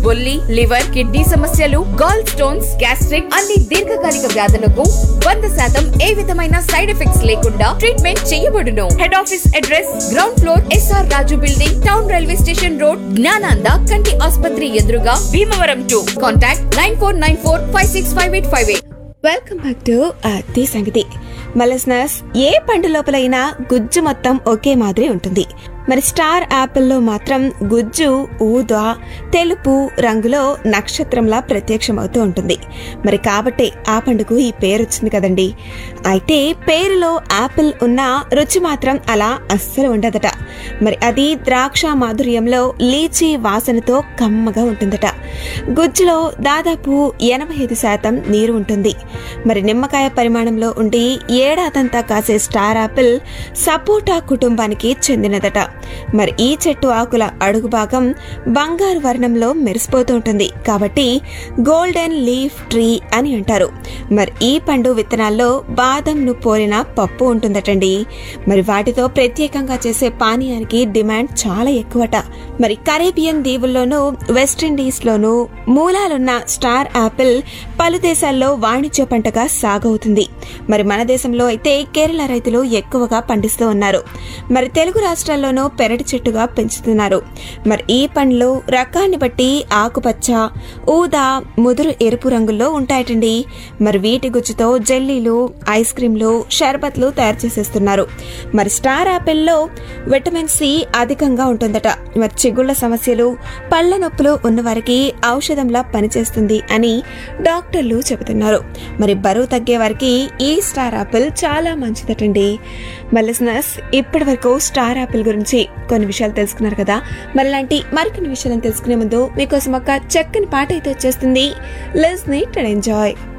బొల్లి liver kidney సమస్యలు gall stones gastric అన్ని దీర్ఘకాలిక వ్యాధులకు వంద శాతం ఏ విధమైన సైడ్ ఎఫెక్ట్స్ లేకుండా ట్రీట్మెంట్ చేయబడును head office address ground floor SR Raju building town railway station road Gnananda కంటి ఆసుపత్రి ఎదురుగా Bhimavaram to contact nine four nine four five six five eight five eight welcome back to అతి సంగతి మలస్నస్ ఏ పండు లోపలైనా గుజ్జు మొత్తం ఒకే మాదిరి ఉంటుంది మరి స్టార్ యాపిల్లో మాత్రం గుజ్జు ఊదా తెలుపు రంగులో నక్షత్రంలా ప్రత్యక్షమవుతూ ఉంటుంది మరి కాబట్టి ఆ పండుకు ఈ పేరు వచ్చింది కదండి అయితే పేరులో యాపిల్ ఉన్న రుచి మాత్రం అలా అస్సలు ఉండదట మరి అది ద్రాక్ష మాధుర్యంలో లీచీ వాసనతో కమ్మగా ఉంటుందట గుజ్జులో దాదాపు ఎనభై ఐదు శాతం నీరు ఉంటుంది మరి నిమ్మకాయ పరిమాణంలో ఉండి ఏడాదంతా కాసే స్టార్ యాపిల్ సపోటా కుటుంబానికి చెందినదట మరి ఈ చెట్టు ఆకుల అడుగు భాగం బంగారు వర్ణంలో మెరిసిపోతూ ఉంటుంది కాబట్టి గోల్డెన్ లీఫ్ ట్రీ అని అంటారు మరి ఈ పండు విత్తనాల్లో బాదంను పోలిన పప్పు ఉంటుందటండి మరి వాటితో ప్రత్యేకంగా చేసే పానీయానికి డిమాండ్ చాలా ఎక్కువట మరి కరేబియన్ దీవుల్లోనూ వెస్టిండీస్ లోనూ మూలాలున్న స్టార్ యాపిల్ పలు దేశాల్లో వాణిజ్య పంటగా సాగవుతుంది మరి మన దేశంలో అయితే కేరళ రైతులు ఎక్కువగా పండిస్తూ ఉన్నారు మరి తెలుగు రాష్ట్రాల్లోనూ పెరటి చెట్టుగా పెంచుతున్నారు మరి ఈ పండ్లు రకాన్ని బట్టి ఆకుపచ్చ ఊదా ముదురు ఎరుపు రంగుల్లో ఉంటాయటండి మరి వీటి గుజ్జుతో జెల్లీలు ఐస్ క్రీంలు షర్బత్లు తయారు చేసేస్తున్నారు మరి స్టార్ యాపిల్లో విటమిన్ సి అధికంగా ఉంటుందట మరి చిగుళ్ల సమస్యలు పళ్ళ నొప్పులు ఉన్నవారికి ఔషధంలా పనిచేస్తుంది అని డాక్టర్లు చెబుతున్నారు మరి బరువు తగ్గే వారికి ఈ స్టార్ యాపిల్ చాలా మంచిదటండి మల్లెస్నస్ ఇప్పటి వరకు స్టార్ యాపిల్ గురించి కొన్ని విషయాలు తెలుసుకున్నారు కదా మరి ఇలాంటి మరికొన్ని విషయాలను తెలుసుకునే ముందు మీకోసం ఒక చక్కని పాట అయితే వచ్చేస్తుంది లెస్ నీట్ అండ్ ఎంజాయ్